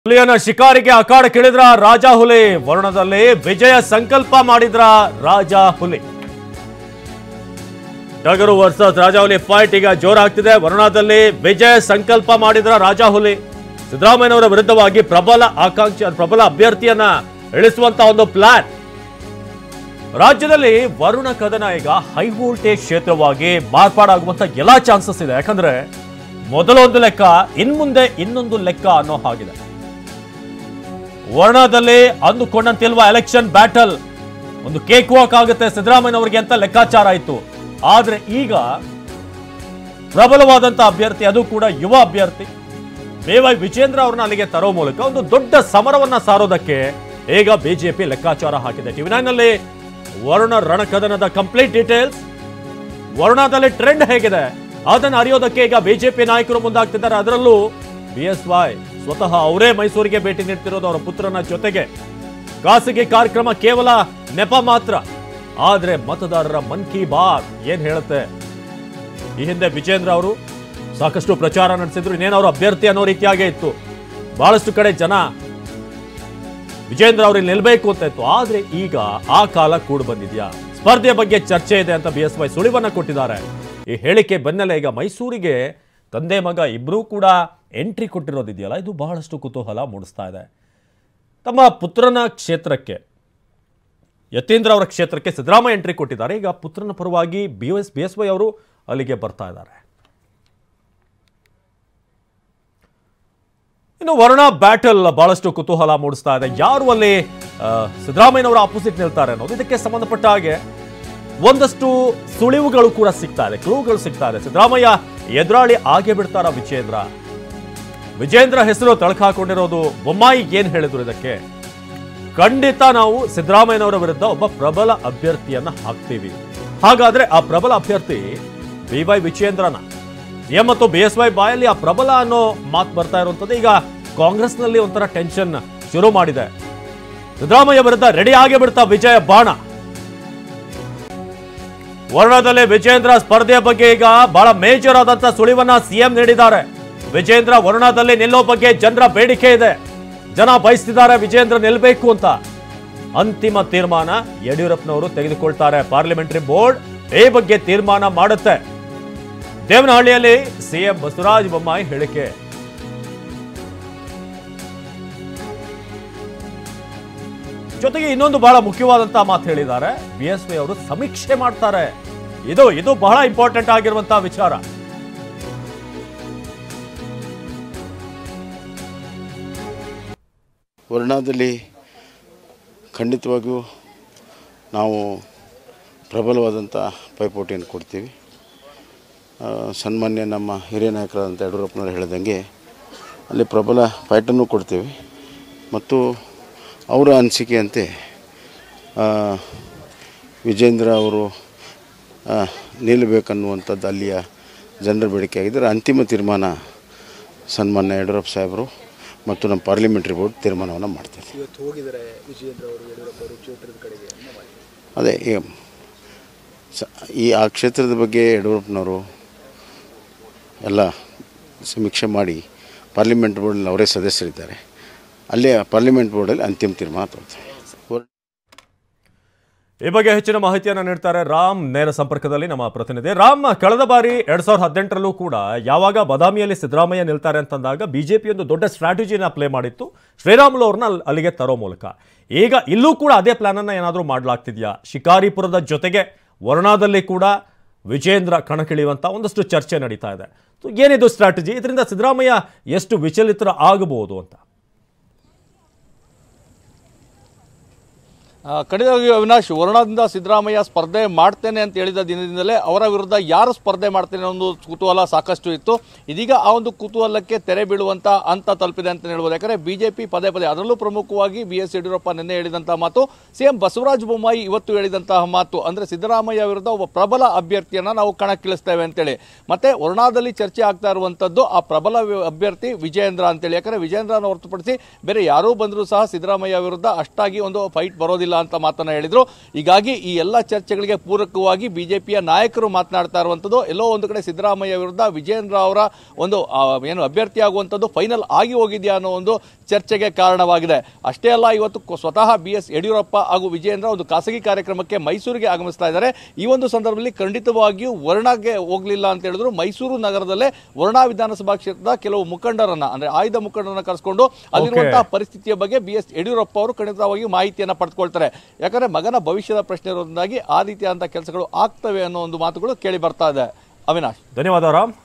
ಹುಲಿಯನ್ನ ಶಿಕಾರಿಗೆ ಅಖಾಡ ಕಿಳಿದ್ರ ರಾಜ ಹುಲಿ ವರ್ಣದಲ್ಲಿ ವಿಜಯ ಸಂಕಲ್ಪ ಮಾಡಿದ್ರ ರಾಜ ಹುಲಿ ಟಗರು ವರ್ಸಸ್ ರಾಜ ಹುಲಿ ಫೈಟ್ ಈಗ ಜೋರಾಗ್ತಿದೆ ವರುಣದಲ್ಲಿ ವಿಜಯ ಸಂಕಲ್ಪ ಮಾಡಿದ್ರ ರಾಜ ಹುಲಿ ಸಿದ್ದರಾಮಯ್ಯನವರ ವಿರುದ್ಧವಾಗಿ ಪ್ರಬಲ ಆಕಾಂಕ್ಷಿ ಪ್ರಬಲ ಅಭ್ಯರ್ಥಿಯನ್ನ ಇಳಿಸುವಂತ ಒಂದು ಪ್ಲಾನ್ ರಾಜ್ಯದಲ್ಲಿ ವರುಣ ಕದನ ಈಗ ಹೈ ವೋಲ್ಟೇಜ್ ಕ್ಷೇತ್ರವಾಗಿ ಮಾರ್ಪಾಡಾಗುವಂತ ಎಲ್ಲಾ ಚಾನ್ಸಸ್ ಇದೆ ಯಾಕಂದ್ರೆ ಮೊದಲೊಂದು ಲೆಕ್ಕ ಇನ್ಮುಂದೆ ಇನ್ನೊಂದು ಲೆಕ್ಕ ಅನ್ನೋ ಹಾಗಿದೆ ವರ್ಣದಲ್ಲಿ ಅಂದುಕೊಂಡಂತಿಲ್ವಾ ಎಲೆಕ್ಷನ್ ಬ್ಯಾಟಲ್ ಒಂದು ಕೇಕ್ ವಾಕ್ ಆಗುತ್ತೆ ಸಿದ್ದರಾಮಯ್ಯನವರಿಗೆ ಅಂತ ಲೆಕ್ಕಾಚಾರ ಇತ್ತು ಆದ್ರೆ ಈಗ ಪ್ರಬಲವಾದಂತ ಅಭ್ಯರ್ಥಿ ಅದು ಕೂಡ ಯುವ ಅಭ್ಯರ್ಥಿ ವೈ ವಿಜೇಂದ್ರ ಅವ್ರನ್ನ ಅಲ್ಲಿಗೆ ತರೋ ಮೂಲಕ ಒಂದು ದೊಡ್ಡ ಸಮರವನ್ನ ಸಾರೋದಕ್ಕೆ ಈಗ ಬಿಜೆಪಿ ಲೆಕ್ಕಾಚಾರ ಹಾಕಿದೆ ಟಿವಿ ನೈನ್ ನಲ್ಲಿ ವರುಣ ರಣಕದನದ ಕಂಪ್ಲೀಟ್ ಡೀಟೇಲ್ಸ್ ವರುಣದಲ್ಲಿ ಟ್ರೆಂಡ್ ಹೇಗಿದೆ ಅದನ್ನು ಅರಿಯೋದಕ್ಕೆ ಈಗ ಬಿಜೆಪಿ ನಾಯಕರು ಮುಂದಾಗ್ತಿದ್ದಾರೆ ಅದರಲ್ಲೂ ಬಿ ಎಸ್ ವೈ ಸ್ವತಃ ಅವರೇ ಮೈಸೂರಿಗೆ ಭೇಟಿ ನೀಡ್ತಿರೋದು ಅವರ ಪುತ್ರನ ಜೊತೆಗೆ ಖಾಸಗಿ ಕಾರ್ಯಕ್ರಮ ಕೇವಲ ನೆಪ ಮಾತ್ರ ಆದ್ರೆ ಮತದಾರರ ಮನ್ ಕಿ ಬಾತ್ ಏನ್ ಹೇಳುತ್ತೆ ಈ ಹಿಂದೆ ವಿಜೇಂದ್ರ ಅವರು ಸಾಕಷ್ಟು ಪ್ರಚಾರ ನಡೆಸಿದ್ರು ಇನ್ನೇನು ಅವರು ಅಭ್ಯರ್ಥಿ ಅನ್ನೋ ರೀತಿಯಾಗೇ ಇತ್ತು ಬಹಳಷ್ಟು ಕಡೆ ಜನ ವಿಜೇಂದ್ರ ಅವ್ರಿಗೆ ನಿಲ್ಬೇಕು ಅಂತ ಇತ್ತು ಆದ್ರೆ ಈಗ ಆ ಕಾಲ ಕೂಡ ಬಂದಿದ್ಯಾ ಸ್ಪರ್ಧೆ ಬಗ್ಗೆ ಚರ್ಚೆ ಇದೆ ಅಂತ ಬಿ ಎಸ್ ವೈ ಸುಳಿವನ್ನ ಕೊಟ್ಟಿದ್ದಾರೆ ಈ ಹೇಳಿಕೆ ಬೆನ್ನಲ್ಲೇ ಈಗ ಮೈಸೂರಿಗೆ ತಂದೆ ಮಗ ಇಬ್ಬರೂ ಕೂಡ ಎಂಟ್ರಿ ಕೊಟ್ಟಿರೋದಿದೆಯಲ್ಲ ಇದು ಬಹಳಷ್ಟು ಕುತೂಹಲ ಮೂಡಿಸ್ತಾ ಇದೆ ತಮ್ಮ ಪುತ್ರನ ಕ್ಷೇತ್ರಕ್ಕೆ ಯತೀಂದ್ರ ಅವರ ಕ್ಷೇತ್ರಕ್ಕೆ ಸಿದ್ದರಾಮಯ್ಯ ಎಂಟ್ರಿ ಕೊಟ್ಟಿದ್ದಾರೆ ಈಗ ಪುತ್ರನ ಪರವಾಗಿ B S B S Y ಅವರು ಅಲ್ಲಿಗೆ ಬರ್ತಾ ಇದ್ದಾರೆ ಇನ್ನು ವರುಣ ಬ್ಯಾಟಲ್ ಬಹಳಷ್ಟು ಕುತೂಹಲ ಮೂಡಿಸ್ತಾ ಇದೆ ಯಾರು ಅಲ್ಲಿ ಆ, ಸಿದ್ದರಾಮಯ್ಯನವರ ಅಪೋಸಿಟ್ ನಿಲ್ತಾರೆ ಅನ್ನೋದು ಇದಕ್ಕೆ ಸಂಬಂಧಪಟ್ಟ ಹಾಗೆ ಒಂದಷ್ಟು ಸುಳಿವುಗಳು ಕೂಡ ಸಿಗ್ತಾ ಇದೆ ಕ್ಲೂಗಳು ಸಿಗ್ತಾ ಇದೆ ಸಿದ್ದರಾಮಯ್ಯ ಎದುರಾಳಿ ಆಗೇ ಬಿಡ್ತಾರ ವಿಜೇಂದ್ರ ವಿಜೇಂದ್ರ ಹೆಸರು ತಳಕಾಕೊಂಡಿರೋದು ಬೊಮ್ಮಾಯಿ ಏನ್ ಹೇಳಿದ್ರು ಇದಕ್ಕೆ ಖಂಡಿತ ನಾವು ಸಿದ್ದರಾಮಯ್ಯನವರ ವಿರುದ್ಧ ಒಬ್ಬ ಪ್ರಬಲ ಅಭ್ಯರ್ಥಿಯನ್ನ ಹಾಕ್ತೀವಿ ಹಾಗಾದ್ರೆ ಆ ಪ್ರಬಲ ಅಭ್ಯರ್ಥಿ ಬಿ ವೈ ವಿಜೇಂದ್ರನ ಸಿಎಂ ಮತ್ತು ಬಿ ಎಸ್ ವೈ ಬಾಯಲ್ಲಿ ಆ ಪ್ರಬಲ ಅನ್ನೋ ಮಾತು ಬರ್ತಾ ಇರುವಂತದ್ದು ಈಗ ಕಾಂಗ್ರೆಸ್ನಲ್ಲಿ ಒಂಥರ ಟೆನ್ಷನ್ ಶುರು ಮಾಡಿದೆ ಸಿದ್ದರಾಮಯ್ಯ ವಿರುದ್ಧ ರೆಡಿ ಆಗೇ ಬಿಡ್ತಾ ವಿಜಯ ಬಾಣ ವರ್ಣದಲ್ಲಿ ವಿಜೇಂದ್ರ ಸ್ಪರ್ಧೆಯ ಬಗ್ಗೆ ಈಗ ಬಹಳ ಮೇಜರ್ ಆದಂತ ಸುಳಿವನ್ನ ಸಿಎಂ ನೀಡಿದ್ದಾರೆ ವಿಜೇಂದ್ರ ವರ್ಣದಲ್ಲಿ ನಿಲ್ಲೋ ಬಗ್ಗೆ ಜನರ ಬೇಡಿಕೆ ಇದೆ ಜನ ಬಯಸ್ತಿದ್ದಾರೆ ವಿಜೇಂದ್ರ ನಿಲ್ಲಬೇಕು ಅಂತ ಅಂತಿಮ ತೀರ್ಮಾನ ಯಡಿಯೂರಪ್ಪನವರು ತೆಗೆದುಕೊಳ್ತಾರೆ ಪಾರ್ಲಿಮೆಂಟರಿ ಬೋರ್ಡ್ ಈ ಬಗ್ಗೆ ತೀರ್ಮಾನ ಮಾಡುತ್ತೆ ದೇವನಹಳ್ಳಿಯಲ್ಲಿ ಸಿಎಂ ಬಸವರಾಜ ಬೊಮ್ಮಾಯಿ ಹೇಳಿಕೆ ಜೊತೆಗೆ ಇನ್ನೊಂದು ಬಹಳ ಮುಖ್ಯವಾದಂತಹ ಮಾತು ಹೇಳಿದ್ದಾರೆ ಬಿ ಎಸ್ ವೈ ಅವರು ಸಮೀಕ್ಷೆ ಮಾಡ್ತಾರೆ ಇದು ಇದು ಬಹಳ ಇಂಪಾರ್ಟೆಂಟ್ ಆಗಿರುವಂತಹ ವಿಚಾರ ವರ್ಣದಲ್ಲಿ ಖಂಡಿತವಾಗಿಯೂ ನಾವು ಪ್ರಬಲವಾದಂಥ ಪೈಪೋಟಿಯನ್ನು ಕೊಡ್ತೀವಿ ಆ, ಸನ್ಮಾನ್ಯ ನಮ್ಮ ಹಿರಿಯ ನಾಯಕರಾದಂಥ ಯಡಿಯೂರಪ್ಪನವರು ಹೇಳಿದಂಗೆ ಅಲ್ಲಿ ಪ್ರಬಲ ಫೈಟನ್ನು ಕೊಡ್ತೀವಿ ಮತ್ತು ಅವರ ಅನಿಸಿಕೆಯಂತೆ ಆ, ವಿಜೇಂದ್ರ ಅವರು ಆ, ನಿಲ್ಲಬೇಕನ್ನುವಂಥದ್ದು ಅಲ್ಲಿಯ ಜನರ ಬೇಡಿಕೆ ಆಗಿದ್ದರೆ ಅಂತಿಮ ತೀರ್ಮಾನ ಸನ್ಮಾನ್ಯ ಯಡಿಯೂರಪ್ಪ ಸಾಹೇಬರು ಮತ್ತು ನಮ್ಮ ಪಾರ್ಲಿಮೆಂಟ್ರಿ ಬೋರ್ಡ್ ತೀರ್ಮಾನವನ್ನು ಮಾಡ್ತಾರೆ ಇವತ್ತು ಹೋಗಿದ್ದಾರೆ ವಿಜಯೇಂದ್ರ ಅವರು ಯಡಿಯೂರಪ್ಪ ಅವರು ಕ್ಷೇತ್ರದ ಕಡೆಗೆ ಅದೇ ಈ ಸ ಈ ಆ ಕ್ಷೇತ್ರದ ಬಗ್ಗೆ ಯಡಿಯೂರಪ್ಪನವರು ಎಲ್ಲ ಸಮೀಕ್ಷೆ ಮಾಡಿ ಪಾರ್ಲಿಮೆಂಟ್ ಬೋರ್ಡಲ್ಲಿ ಅವರೇ ಸದಸ್ಯರಿದ್ದಾರೆ ಅಲ್ಲೇ ಪಾರ್ಲಿಮೆಂಟ್ ಬೋರ್ಡಲ್ಲಿ ಅಂತಿಮ ತೀರ್ಮಾನ ತಗೊಳ್ತಾರೆ ವರ್- ಈ ಬಗ್ಗೆ ಹೆಚ್ಚಿನ ಮಾಹಿತಿಯನ್ನ ನೀಡ್ತಾರೆ ರಾಮ್ ನೇರ ಸಂಪರ್ಕದಲ್ಲಿ ನಮ್ಮ ಪ್ರತಿನಿಧಿ ರಾಮ್ ಕಳೆದ ಬಾರಿ ಎರಡ್ ಸಾವಿರದ ಹದಿನೆಂಟರಲ್ಲೂ ಕೂಡ ಯಾವಾಗ ಬದಾಮಿಯಲ್ಲಿ ಸಿದ್ದರಾಮಯ್ಯ ನಿಲ್ತಾರೆ ಅಂತಂದಾಗ ಬಿಜೆಪಿ ಒಂದು ದೊಡ್ಡ ಸ್ಟ್ರಾಟಜಿನ ಪ್ಲೇ ಮಾಡಿತ್ತು ಶ್ರೀರಾಮುಲು ಅವ್ರನ್ನ ಅಲ್- ಅಲ್ಲಿಗೆ ತರೋ ಮೂಲಕ ಈಗ ಇಲ್ಲೂ ಕೂಡ ಅದೇ ಪ್ಲಾನ್ ಅನ್ನ ಏನಾದರೂ ಮಾಡಲಾಗ್ತಿದ್ಯಾ ಶಿಕಾರಿಪುರದ ಜೊತೆಗೆ ವರ್ಣಾದಲ್ಲಿ ಕೂಡ ವಿಜೇಂದ್ರ ಕಣಕ್ಕಿಳಿಯುವಂತ ಒಂದಷ್ಟು ಚರ್ಚೆ ನಡೀತಾ ಇದೆ ಸೊ ಏನಿದು ಸ್ಟ್ರಾಟಜಿ ಇದರಿಂದ ಸಿದ್ದರಾಮಯ್ಯ ಎಷ್ಟು ವಿಚಲಿತರ ಆಗಬಹುದು ಅಂತ ಆ, ಖಂಡಿತವಾಗಿ ಅವಿನಾಶ್ ವರ್ಣದಿಂದ ಸಿದ್ದರಾಮಯ್ಯ ಸ್ಪರ್ಧೆ ಮಾಡ್ತೇನೆ ಅಂತ ಹೇಳಿದ ದಿನದಿಂದಲೇ ಅವರ ವಿರುದ್ಧ ಯಾರು ಸ್ಪರ್ಧೆ ಮಾಡ್ತೇನೆ ಅನ್ನೋ ಒಂದು ಕುತೂಹಲ ಸಾಕಷ್ಟು ಇತ್ತು ಇದೀಗ ಆ ಒಂದು ಕುತೂಹಲಕ್ಕೆ ತೆರೆ ಬೀಳುವಂತ ಹಂತ ತಲುಪಿದೆ ಅಂತ ಹೇಳ್ಬೋದು ಯಾಕಂದ್ರೆ ಬಿಜೆಪಿ ಪದೇ ಪದೇ ಅದರಲ್ಲೂ ಪ್ರಮುಖವಾಗಿ ಬಿ ಎಸ್ ಯಡಿಯೂರಪ್ಪ ನಿನ್ನೆ ಹೇಳಿದಂತಹ ಮಾತು ಸಿಎಂ ಬಸವರಾಜ ಬೊಮ್ಮಾಯಿ ಇವತ್ತು ಹೇಳಿದಂತಹ ಮಾತು ಅಂದ್ರೆ ಸಿದ್ದರಾಮಯ್ಯ ವಿರುದ್ಧ ಒಬ್ಬ ಪ್ರಬಲ ಅಭ್ಯರ್ಥಿಯನ್ನ ನಾವು ಕಣಕ್ಕಿಳಿಸ್ತೇವೆ ಅಂತೇಳಿ ಮತ್ತೆ ವರ್ಣಾದಲ್ಲಿ ಚರ್ಚೆ ಆಗ್ತಾ ಇರುವಂತದ್ದು ಆ ಪ್ರಬಲ ವಿ- ಅಭ್ಯರ್ಥಿ ವಿಜಯೇಂದ್ರ ಅಂತೇಳಿ ಯಾಕಂದ್ರೆ ವಿಜಯೇಂದ್ರನ ಹೊರತುಪಡಿಸಿ ಬೇರೆ ಯಾರೂ ಬಂದರೂ ಸಹ ಸಿದ್ದರಾಮಯ್ಯ ವಿರುದ್ಧ ಅಷ್ಟಾಗಿ ಒಂದು ಫೈಟ್ ಬರೋದಿಲ್ಲ ಹೋಗ್ಲಿಲ್ಲ ಅಂತ ಮಾತನ್ನ ಹೇಳಿದ್ರು ಹೀಗಾಗಿ ಈ ಎಲ್ಲ ಚರ್ಚೆಗಳಿಗೆ ಪೂರಕವಾಗಿ ಬಿಜೆಪಿಯ ನಾಯಕರು ಮಾತನಾಡ್ತಾ ಇರುವಂತದ್ದು ಎಲ್ಲೋ ಒಂದು ಕಡೆ ಸಿದ್ದರಾಮಯ್ಯ ವಿರುದ್ಧ ವಿಜೇಂದ್ರ ಅವರ ಒಂದು ಆ, ಏನು ಅಭ್ಯರ್ಥಿ ಆಗುವಂತದ್ದು ಫೈನಲ್ ಆಗಿ ಹೋಗಿದೆಯಾ ಅನ್ನೋ ಒಂದು ಚರ್ಚೆಗೆ ಕಾರಣವಾಗಿದೆ ಅಷ್ಟೇ ಅಲ್ಲ ಇವತ್ತು ಕೊ- ಸ್ವತಃ ಬಿ ಎಸ್ ಯಡಿಯೂರಪ್ಪ ಹಾಗೂ ವಿಜೇಂದ್ರ ಒಂದು ಖಾಸಗಿ ಕಾರ್ಯಕ್ರಮಕ್ಕೆ ಮೈಸೂರಿಗೆ ಆಗಮಿಸ್ತಾ ಇದ್ದಾರೆ ಈ ಒಂದು ಸಂದರ್ಭದಲ್ಲಿ ಖಂಡಿತವಾಗಿಯೂ ವರ್ಣಗೆ ಹೋಗ್ಲಿಲ್ಲ ಅಂತ ಹೇಳಿದ್ರು ಮೈಸೂರು ನಗರದಲ್ಲೇ ವರ್ಣಾ ವಿಧಾನಸಭಾ ಕ್ಷೇತ್ರದ ಕೆಲವು ಮುಖಂಡರನ್ನ ಅಂದ್ರೆ ಆಯ್ದ ಮುಖಂಡರನ್ನ ಕರೆಸ್ಕೊಂಡು ಅಲ್ಲಿರುವಂತಹ ಪರಿಸ್ಥಿತಿಯ ಬಗ್ಗೆ ಬಿ ಎಸ್ ಯಡಿಯೂರಪ್ಪ ಅವರು ಖಂಡಿತವಾಗಿಯೂ ಮಾಹಿತಿಯನ್ನ ಪಡೆದುಕೊಳ್ತಾರೆ ಯಾಕಂದ್ರೆ ಮಗನ ಭವಿಷ್ಯದ ಪ್ರಶ್ನೆ ಇರೋದ್ರಿಂದಾಗಿ ಆ ರೀತಿಯಾದಂತಹ ಕೆಲಸಗಳು ಆಗ್ತವೆ ಅನ್ನೋ ಒಂದು ಮಾತುಗಳು ಕೇಳಿ ಬರ್ತಾ ಇದೆ ಅವಿನಾಶ್ ಧನ್ಯವಾದ ರಾಮ್